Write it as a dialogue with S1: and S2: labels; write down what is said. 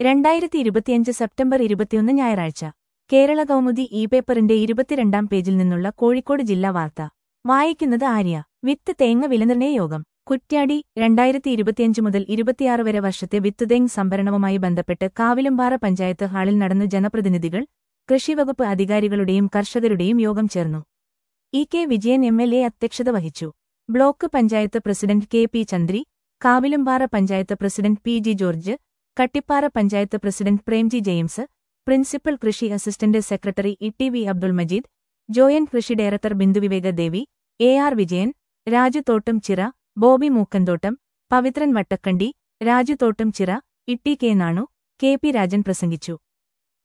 S1: രണ്ടായിരത്തി ഇരുപത്തിയഞ്ച് സെപ്റ്റംബർ ഇരുപത്തിയൊന്ന് ഞായറാഴ്ച കേരള കൗമുദി ഇ പേപ്പറിന്റെ ഇരുപത്തിരണ്ടാം പേജിൽ നിന്നുള്ള കോഴിക്കോട് ജില്ലാ വാർത്ത വായിക്കുന്നത് ആര്യ വിത്ത് തേങ്ങ വിലനിർണയ യോഗം കുറ്റ്യാടി രണ്ടായിരത്തി ഇരുപത്തിയഞ്ച് മുതൽ ഇരുപത്തിയാറ് വരെ വർഷത്തെ വിത്ത് തേങ്ങ സംഭരണവുമായി ബന്ധപ്പെട്ട് കാവിലുംപാറ പഞ്ചായത്ത് ഹാളിൽ നടന്നു ജനപ്രതിനിധികൾ കൃഷിവകുപ്പ് അധികാരികളുടെയും കർഷകരുടെയും യോഗം ചേർന്നു E K Vijayan M L A അധ്യക്ഷത വഹിച്ചു block panchayat president K P Chandri Kavilumpara panchayat president P G George Kattippara panchayat president Premji James principal കൃഷി assistant secretary E T V Abdul Majeed joint കൃഷി ഡയറക്ടർ ബിന്ദുവിവേക Devi A R Vijayan Raju Thottam Chira Bobby Mookkanthottam Pavithran Vattakkandi Raju Thottam Chira Itty K Nanu K P Rajan പ്രസംഗിച്ചു